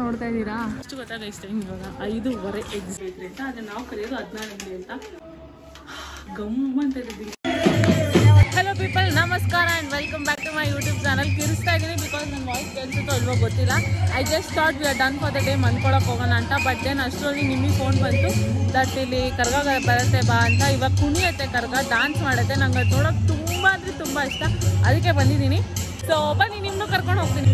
ನೋಡ್ತಾ ಇದ್ದೀರಾ ಅಷ್ಟು ಗೊತ್ತಾಗ ಇಷ್ಟ ಟೈಮ್ ಇವಾಗ ಐದೂವರೆ ಎಕ್ಸಿಟ್ ಅಂತ ಅದನ್ನ ನಾವು ಕರೆಯೋದು ಹದಿನಾರು ಗಂಟೆ ಅಂತ ಗಮ್ಮಂತ ಇದ್ದೀವಿ ಹಲೋ ಪೀಪಲ್ ನಮಸ್ಕಾರ and welcome back to my YouTube channel ಕಿರಿಸ್ತಾ ಇದ್ದೀನಿ ಬಿಕಾಸ್ ನನ್ನ ವಾಯ್ಸ್ ಕೇಳಿಸುತ್ತೋ ಇಲ್ವೋ ಗೊತ್ತಿಲ್ಲ I just thought we are done for the day ಮನ್ಕೊಳಕ್ಕೆ ಹೋಗೋಣ ಅಂತ ಬಟ್ ದೆನ್ ಅಷ್ಟರಲ್ಲಿ ನಿಮಗೆ ಫೋನ್ ಬಂತು ದಟ್ ಇಲ್ಲಿ ಕರ್ಗ ಬರುತ್ತೆ ಬಾ ಅಂತ ಇವಾಗ ಕುಣಿಯುತ್ತೆ ಕರ್ಗ ಡಾನ್ಸ್ ಮಾಡುತ್ತೆ ನಂಗೆ ಅದು ನೋಡೋಕೆ ತುಂಬ ಅಂದರೆ ತುಂಬ ಇಷ್ಟ ಅದಕ್ಕೆ ಬಂದಿದ್ದೀನಿ ಸೊ ಬನ್ನಿ ನಿಮ್ಮನ್ನು ಕರ್ಕೊಂಡು ಹೋಗ್ತೀನಿ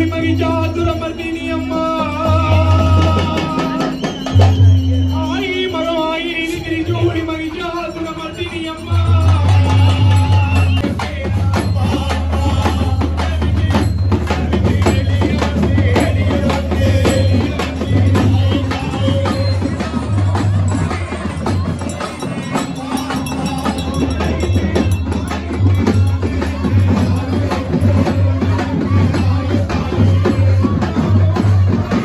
ಮಹಿಷಾಸುರಮರ್ದಿನಿ ಅಮ್ಮ ಆಯಿ ಮಗವಾಯಿ ತ್ರಿಜೋಡಿ ಮಹಿಷಾಸುರಮರ್ದಿನಿ ಅಮ್ಮ ಿ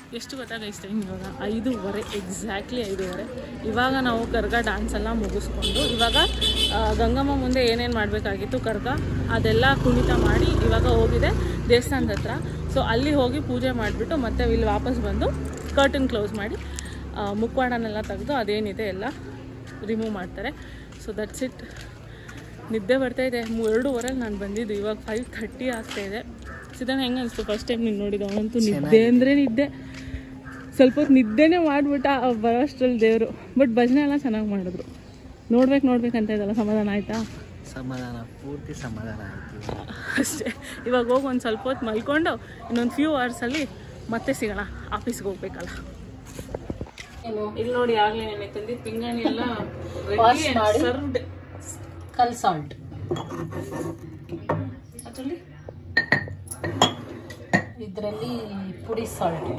ಎಷ್ಟು ಗೊತ್ತಾಗೈತೆ ಟೈಮ್ ಇವಾಗ ಐದೂವರೆ ಎಕ್ಸಾಕ್ಟ್ಲಿ ಐದೂವರೆ ಇವಾಗ ನಾವು ಕರ್ಗ ಡ್ಯಾನ್ಸ್ ಎಲ್ಲ ಮುಗಿಸ್ಕೊಂಡು ಇವಾಗ ಆ, ಗಂಗಮ್ಮ ಮುಂದೆ ಏನೇನು ಮಾಡಬೇಕಾಗಿತ್ತು ಕರ್ಗ ಅದೆಲ್ಲ ಕುಣಿತ ಮಾಡಿ ಇವಾಗ ಹೋಗಿದೆ ದೇವಸ್ಥಾನದ ಹತ್ರ ಸೊ ಅಲ್ಲಿ ಹೋಗಿ ಪೂಜೆ ಮಾಡಿಬಿಟ್ಟು ಮತ್ತೆ ಇಲ್ಲಿ ವಾಪಸ್ ಬಂದು ಕರ್ಟನ್ ಕ್ಲೋಸ್ ಮಾಡಿ ಆ, ಮುಖವಾಡನೆಲ್ಲ ತೆಗೆದು ಅದೇನಿದೆ ಎಲ್ಲ ರಿಮೂವ್ ಮಾಡ್ತಾರೆ ಸೊ ದಟ್ಸ್ ಇಟ್ ನಿದ್ದೆ ಬರ್ತಾ ಇದೆ ಮೂ- ಎರಡೂವರೆಗೆ ನಾನು ಬಂದಿದ್ದು ಇವಾಗ ಫೈವ್ ಥರ್ಟಿ ಆಗ್ತಾ ಇದೆ ಸಿದ್ಧಾನ ಹೆಂಗೆ ಅನಿಸ್ತು ಫಸ್ಟ್ ಟೈಮ್ ನೀನು ನೋಡಿದ್ದು ಅವನಂತೂ ನಿದ್ದೆ ಅಂದರೆ ನಿದ್ದೆ ಸ್ವಲ್ಪ ಹೊತ್ತು ನಿದ್ದೆನೇ ಮಾಡಿಬಿಟ್ಟ ಬರೋಷ್ಟ್ರಲ್ಲಿ ದೇವರು ಬಟ್ ಭಜನೆ ಎಲ್ಲ ಚೆನ್ನಾಗಿ ಮಾಡಿದ್ರು ನೋಡ್ಬೇಕು ನೋಡ್ಬೇಕಂತ ಇದಲ್ಲ ಸಮಾಧಾನ ಆಯಿತಾ ಸಮಾಧಾನ ಪೂರ್ತಿ ಸಮಾಧಾನ ಆಯ್ತು ಅಷ್ಟೇ ಇವಾಗ ಹೋಗಿ ಒಂದು ಸ್ವಲ್ಪ ಹೊತ್ತು ಮಲ್ಕೊಂಡು ಇನ್ನೊಂದು ಫ್ಯೂ ಅವರ್ಸಲ್ಲಿ ಮತ್ತೆ ಸಿಗೋಣ ಆಫೀಸ್ಗೆ ಹೋಗ್ಬೇಕಲ್ಲ ಇಲ್ಲಿ ನೋಡಿ ಆಗಲೇ ನೆನೆ ತಂದಿದ್ದು ಪಿಂಗಾಣಿ ಎಲ್ಲ Wash ಮಾಡಿ. ಸರ್ವ್ಡ್ ಕಲ್ ಸಾಲ್ಟ್ ಅದರಲ್ಲಿ ಇದರಲ್ಲಿ ಪುಡಿ ಸಾಲ್ಟ್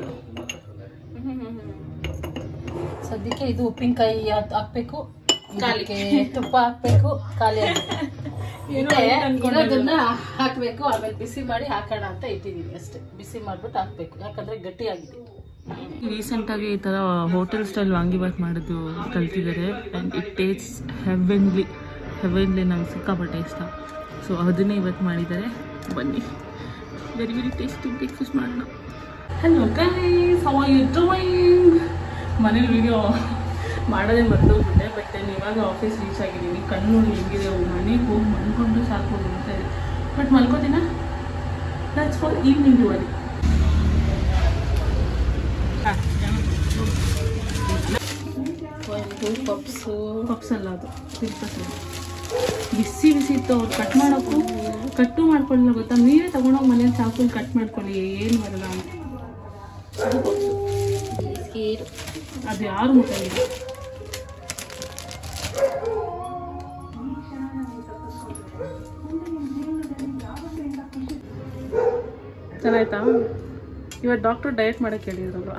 ಸದ್ಯಕ್ಕೆ ಇದು ಉಪ್ಪಿನಕಾಯಿ ಹಾಕ್- ಹಾಕ್ಬೇಕು ಇದಕ್ಕೆ ತುಪ್ಪ ಹಾಕ್ಬೇಕು ಖಾಲಿ ಆಗುತ್ತೆ. ಏನೋ ಇದೆ, ಐತೆ ಅನ್ಕೊಂಡಿರೋದು. ಇರೋದನ್ನ ಹಾಕ್ಬೇಕು ಆಮೇಲೆ ಬಿಸಿ ಮಾಡಿ ಹಾಕೋಣ ಅಂತ ಇಟ್ಟಿದೀವಿ ಅಷ್ಟೇ ಬಿಸಿ ಮಾಡ್ಬಿಟ್ಟು ಹಾಕ್ಬೇಕು ಯಾಕಂದ್ರೆ ಗಟ್ಟಿಯಾಗಿದೆ ರೀಸೆಂಟಾಗಿ ಈ ಥರ ಹೋಟೆಲ್ ಸ್ಟೈಲ್ ವಾಂಗಿಬಾತ್ ಮಾಡೋದು ಕಲ್ತಿದ್ದಾರೆ and it taste heavenly heavenly ನಂಗೆ ಸಿಕ್ಕಾಪಟ್ಟೆ ಇಷ್ಟ ಸೊ ಅದನ್ನೇ ಇವತ್ತು ಮಾಡಿದ್ದಾರೆ ಬನ್ನಿ ವೆರಿ ವೆರಿ ಟೇಸ್ಟಿ ಬ್ರೇಕ್ಫಾಸ್ಟ್ ಮಾಡೋಣ hello guys how are you doing ಮನೇಲಿ ವಿಡಿಯೋ ಮಾಡೋದೇ ಮರ್ತೋಗ್ಬಿಟ್ಟೆ ಬಟ್ ನಾನು ಇವಾಗ ಆಫೀಸ್ ರೀಚ್ ಆಗಿದ್ದೀನಿ ಕಣ್ಣು ಹೆಂಗಿದೆ ಮನೆಗೆ ಹೋಗಿ ಮಲ್ಕೊಂಡು ಸಾಕು ಅಂತ ಇದೆ ಬಟ್ ಮಲ್ಕೋತೀನ ದಟ್ಸ್ ಫಾರ್ ಈವ್ನಿಂಗ್ ಡುವರಿ ಒಂದು ಪಪ್ಸು ಪಪ್ಸ್ ಅಲ್ಲ ಅದು ತಿರ್ಪಸ್ ಅದು ಬಿಸಿ ಬಿಸಿ ಇತ್ತು ಅವ್ರು ಕಟ್ ಮಾಡೋಕ್ಕೂ ಕಟ್ಟು ಮಾಡ್ಕೊಳ್ಳಿಲ್ಲ ಗೊತ್ತಾ ನೀವೇ ತಗೊಂಡೋಗಿ ಮನೇಲಿ ಚಾಕುಲ್ ಕಟ್ ಮಾಡ್ಕೊಳ್ಳಿ ಏನು ಬರಲ್ಲ ಅಂತ ಅದು ಪಪ್ಸು ಖೀರ್ ಅದು ಯಾರು ಮುಟ್ಟಂಗಿಲ್ಲ ಚೆನ್ನಾಯ್ತಾ ಇವತ್ತು ಡಾಕ್ಟರ್ ಡಯಟ್ ಮಾಡಕ್ಕೆ ಹೇಳಿದ್ರಲ್ವ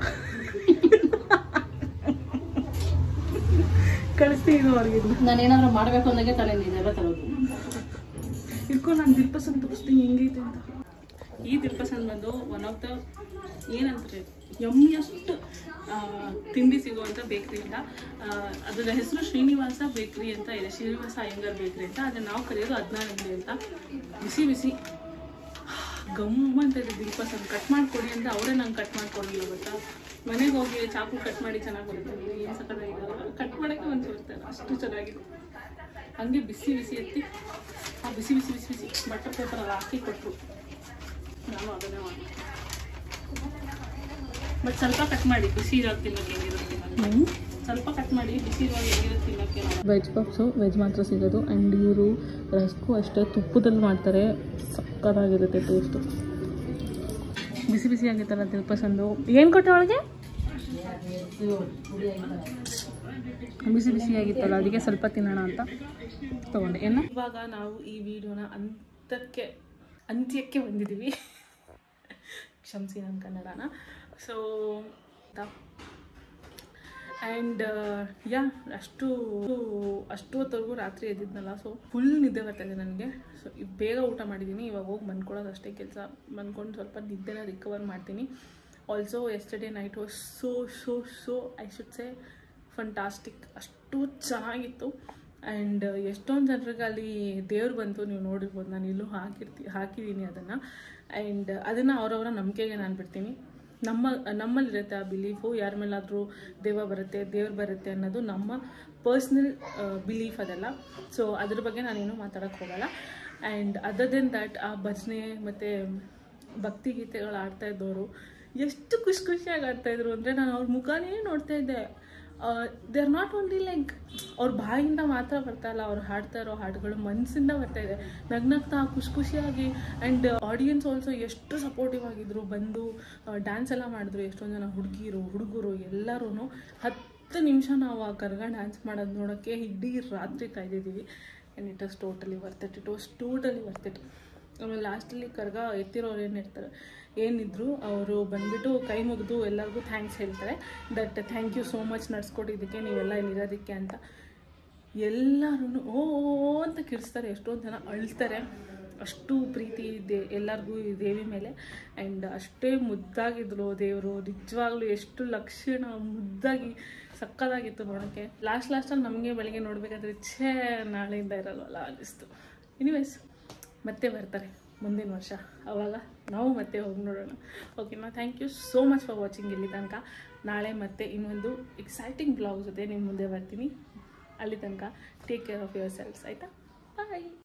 ಕಳಿಸ್ತೀನಿ ಅವ್ರಿಗೆ ನಾನೇನಾದ್ರು ಮಾಡಬೇಕು ಅಂದಾಗೆ ತಾನೇ ನೀನೆಲ್ಲ ತರೋದು ಇಟ್ಕೊಂಡು ನಾನು ದಿಲ್ಪಸನ್ ತೋರಿಸ್ತೀನಿ ಹೆಂಗೈತೆ ಅಂತ ಈ ದಿಲ್ಪಸನ್ ಬಂದು ಒನ್ ಆಫ್ ದ ಏನಂತಾರೆ ಯಮ್ಮಿಯಷ್ಟು ತಿಂಡಿ ಸಿಗುವಂಥ ಬೇಕ್ರಿಯಿಂದ ಅದರ ಹೆಸರು ಶ್ರೀನಿವಾಸ ಬೇಕ್ರಿ ಅಂತ ಇದೆ ಶ್ರೀನಿವಾಸ ಅಯ್ಯಂಗಾರ್ ಬೇಕ್ರಿ ಅಂತ ಅದನ್ನ ನಾವು ಕರೆಯೋದು ಹದಿನಾರು ಅಂತ ಬಿಸಿ ಬಿಸಿ ಗಮ್ ಅಂತ ಇದೆ ದಿಲ್ಪಸನ್ ಕಟ್ ಮಾಡಿಕೊಡಿ ಅಂತ ಅವರೇ ನಂಗೆ ಕಟ್ ಮಾಡ್ಕೊಡಲಿಲ್ಲ ಗೊತ್ತಾ ಮನೆಗೆ ಹೋಗಿ ಚಾಕು ಕಟ್ ಮಾಡಿ ಚೆನ್ನಾಗಿ ಬರುತ್ತೆ ಏನು ಸಕ್ಕತ್ತಾಗಿಲ್ಲ ಕಟ್ ಮಾಡೋಕ್ಕೆ ಒಂದು ಬರ್ತಾರೆ ಅಷ್ಟು ಚೆನ್ನಾಗಿದೆ ಹಂಗೆ ಬಿಸಿ ಬಿಸಿ ಎತ್ತಿ ಆ ಬಿಸಿ ಬಿಸಿ ಬಿಸಿ ಬಿಸಿ ಬಟರ್ ಪೇಪರ್ ಹಾಕಿ ಕೊಟ್ಟರು ನಾನು ಅದನ್ನೇ ಮಾಡಿ ಬಟ್ ಸ್ವಲ್ಪ ಕಟ್ ಮಾಡಿ ಬಿಸಿ ಇರೋ ತಿನ್ನೋಕೆ ಹೆಂಗಿರುತ್ತೆ ತಿನ್ನೋಕೆ. ಸ್ವಲ್ಪ ಕಟ್ ಮಾಡಿ ಬಿಸಿ ಇರುವಾಗ ಹೆಂಗಿರುತ್ತೆ ತಿನ್ನೋಕ್ಕೆ ವೆಜ್ ಪಪ್ಸು ವೆಜ್ ಮಾತ್ರ ಸಿಗೋದು ಆ್ಯಂಡ್ ಇವರು ರಸ್ಕು ಅಷ್ಟೇ ತುಪ್ಪದಲ್ಲಿ ಮಾಡ್ತಾರೆ ಸಕ್ಕತ್ತಾಗಿರುತ್ತೆ ಟೇಸ್ಟು ಬಿಸಿ ಬಿಸಿ ಆಗಿತ್ತಲ್ಲ ತಿರುಪಸಂದು ಏನು ಕೊಟ್ಟೆ ಅವಳಿಗೆ ಬಿಸಿ ಬಿಸಿ ಆಗಿತ್ತಲ್ಲ ಅದಕ್ಕೆ ಸ್ವಲ್ಪ ತಿನ್ನೋಣ ಅಂತ ತಗೊಂಡೆ ಏನು ಇವಾಗ ನಾವು ಈ ವಿಡಿಯೋನ ಅಂತಕ್ಕೆ ಅಂತ್ಯಕ್ಕೆ ಬಂದಿದ್ದೀವಿ ಕ್ಷಮಿಸಿ ನನ್ನ ಕನ್ನಡನ ಸೊ ಆ್ಯಂಡ್ ಯಾ ಅಷ್ಟು ಅಷ್ಟು ಹೊತ್ತವರೆಗೂ ರಾತ್ರಿ ಎದ್ದಿದ್ನಲ್ಲ ಸೊ ಫುಲ್ ನಿದ್ದೆ ಬರ್ತಾಯಿದೆ ನನಗೆ ಸೊ ಬೇಗ ಊಟ ಮಾಡಿದ್ದೀನಿ ಇವಾಗ ಹೋಗಿ ಮನ್ಕೊಳ್ಳೋದು ಅಷ್ಟೇ ಕೆಲಸ ಮನ್ಕೊಂಡು ಸ್ವಲ್ಪ ನಿದ್ದೆನ ರಿಕವರ್ ಮಾಡ್ತೀನಿ also yesterday night was so so so I should say fantastic ಅಷ್ಟು ಚೆನ್ನಾಗಿತ್ತು ಆ್ಯಂಡ್ ಎಷ್ಟೊಂದು ಜನರಿಗೆ ಅಲ್ಲಿ ದೇವ್ರು ಬಂತು ನೀವು ನೋಡಿರ್ಬೋದು ನಾನು ಇಲ್ಲೂ ಹಾಕಿರ್ತಿ ಹಾಕಿದ್ದೀನಿ ಅದನ್ನು ಆ್ಯಂಡ್ ಅದನ್ನು ಅವರವರ ನಂಬಿಕೆಗೆ ನಾನು ಬಿಡ್ತೀನಿ ನಮ್ಮ ನಮ್ಮಲ್ಲಿರುತ್ತೆ ಆ ಬಿಲೀಫು ಯಾರ ಮೇಲಾದರೂ ದೆವ್ವ ಬರುತ್ತೆ ದೇವ್ರು ಬರುತ್ತೆ ಅನ್ನೋದು ನಮ್ಮ ಪರ್ಸ್ನಲ್ ಬಿಲೀಫ್ ಅದೆಲ್ಲ ಸೊ ಅದ್ರ ಬಗ್ಗೆ ನಾನೇನು ಮಾತಾಡೋಕ್ಕೆ ಹೋಗಲ್ಲ ಆ್ಯಂಡ್ ಅದರ್ ದೆನ್ ದ್ಯಾಟ್ ಆ ಭಜನೆ ಮತ್ತು ಭಕ್ತಿಗೀತೆಗಳು ಆಡ್ತಾ ಇದ್ದವರು ಎಷ್ಟು ಖುಷಿ ಖುಷಿಯಾಗಿ ಆಡ್ತಾಯಿದ್ರು ಅಂದರೆ ನಾನು ಅವ್ರ ಮುಖನೇ ನೋಡ್ತಾ ಇದ್ದೆ they are not only like ಅವ್ರ ಬಾಯಿಂದ ಮಾತ್ರ ಬರ್ತಾ ಇಲ್ಲ ಅವ್ರು ಹಾಡ್ತಾ ಇರೋ ಹಾಡುಗಳು ಮನಸ್ಸಿಂದ ಬರ್ತಾ ಇದೆ ನಗ್ನಗ್ತಾ ಖುಷಿ ಖುಷಿಯಾಗಿ ಆ್ಯಂಡ್ ಆಡಿಯನ್ಸ್ ಆಲ್ಸೋ ಎಷ್ಟು ಸಪೋರ್ಟಿವ್ ಆಗಿದ್ರು ಬಂದು ಡ್ಯಾನ್ಸ್ ಎಲ್ಲ ಮಾಡಿದ್ರು ಎಷ್ಟೊಂದು ಜನ ಹುಡುಗಿರು ಹುಡುಗರು ಎಲ್ಲರೂ ಹತ್ತು ನಿಮಿಷ ನಾವು ಆ ಕರ್ಗ ಡ್ಯಾನ್ಸ್ ಮಾಡೋದು ನೋಡೋಕ್ಕೆ ಇಡೀ ರಾತ್ರಿ ಕಾಯ್ದಿದ್ದೀವಿ and it was totally worth it it was totally worth it ಆಮೇಲೆ ಲಾಸ್ಟಲ್ಲಿ ಕರ್ಗ ಎತ್ತಿರೋರು ಏನು ಇರ್ತಾರೆ ಏನಿದ್ರು ಅವರು ಬಂದ್ಬಿಟ್ಟು ಕೈ ಮುಗಿದು ಎಲ್ಲರಿಗೂ ಥ್ಯಾಂಕ್ಸ್ ಹೇಳ್ತಾರೆ that thank you so much ನಡ್ಸ್ಕೊಟ್ಟಿದ್ದಕ್ಕೆ ನೀವೆಲ್ಲ ಇಲ್ಲಿರೋದಕ್ಕೆ ಅಂತ ಎಲ್ಲರೂ ಓ ಓ ಅಂತ ಕಿರಿಸ್ತಾರೆ ಎಷ್ಟೊಂದು ಜನ ಅಳ್ತಾರೆ ಅಷ್ಟು ಪ್ರೀತಿ ಇದೆ ಎಲ್ಲರಿಗೂ ಈ ದೇವಿ ಮೇಲೆ ಆ್ಯಂಡ್ ಅಷ್ಟೇ ಮುದ್ದಾಗಿದ್ರು ದೇವರು ನಿಜವಾಗ್ಲೂ ಎಷ್ಟು ಲಕ್ಷಣ ಮುದ್ದಾಗಿ ಸಕ್ಕದಾಗಿತ್ತು ನೋಡೋಕ್ಕೆ ಲಾಸ್ಟ್ ಲಾಸ್ಟಲ್ಲಿ ನಮಗೆ ಬೆಳಿಗ್ಗೆ ನೋಡಬೇಕಾದ್ರೆ ಛೇ ನಾಳೆಯಿಂದ ಇರಲ್ವಲ್ಲ ಅನ್ನಿಸ್ತು ಎನಿವೇಸ್ ಮತ್ತೆ ಬರ್ತಾರೆ ಮುಂದಿನ ವರ್ಷ ಅವಾಗ ನಾವು ಮತ್ತೆ ಹೋಗಿ ನೋಡೋಣ ಓಕೆನಾ thank you so much for watching ಇಲ್ಲಿ ತನಕ ನಾಳೆ ಮತ್ತೆ ಇನ್ನೊಂದು ಎಕ್ಸೈಟಿಂಗ್ ಬ್ಲಾಗ್ ಜೊತೆ ನಿಮ್ಮ ಮುಂದೆ ಬರ್ತೀನಿ ಅಲ್ಲಿ ತನಕ take care of yourselves ಆಯಿತಾ ಬಾಯ್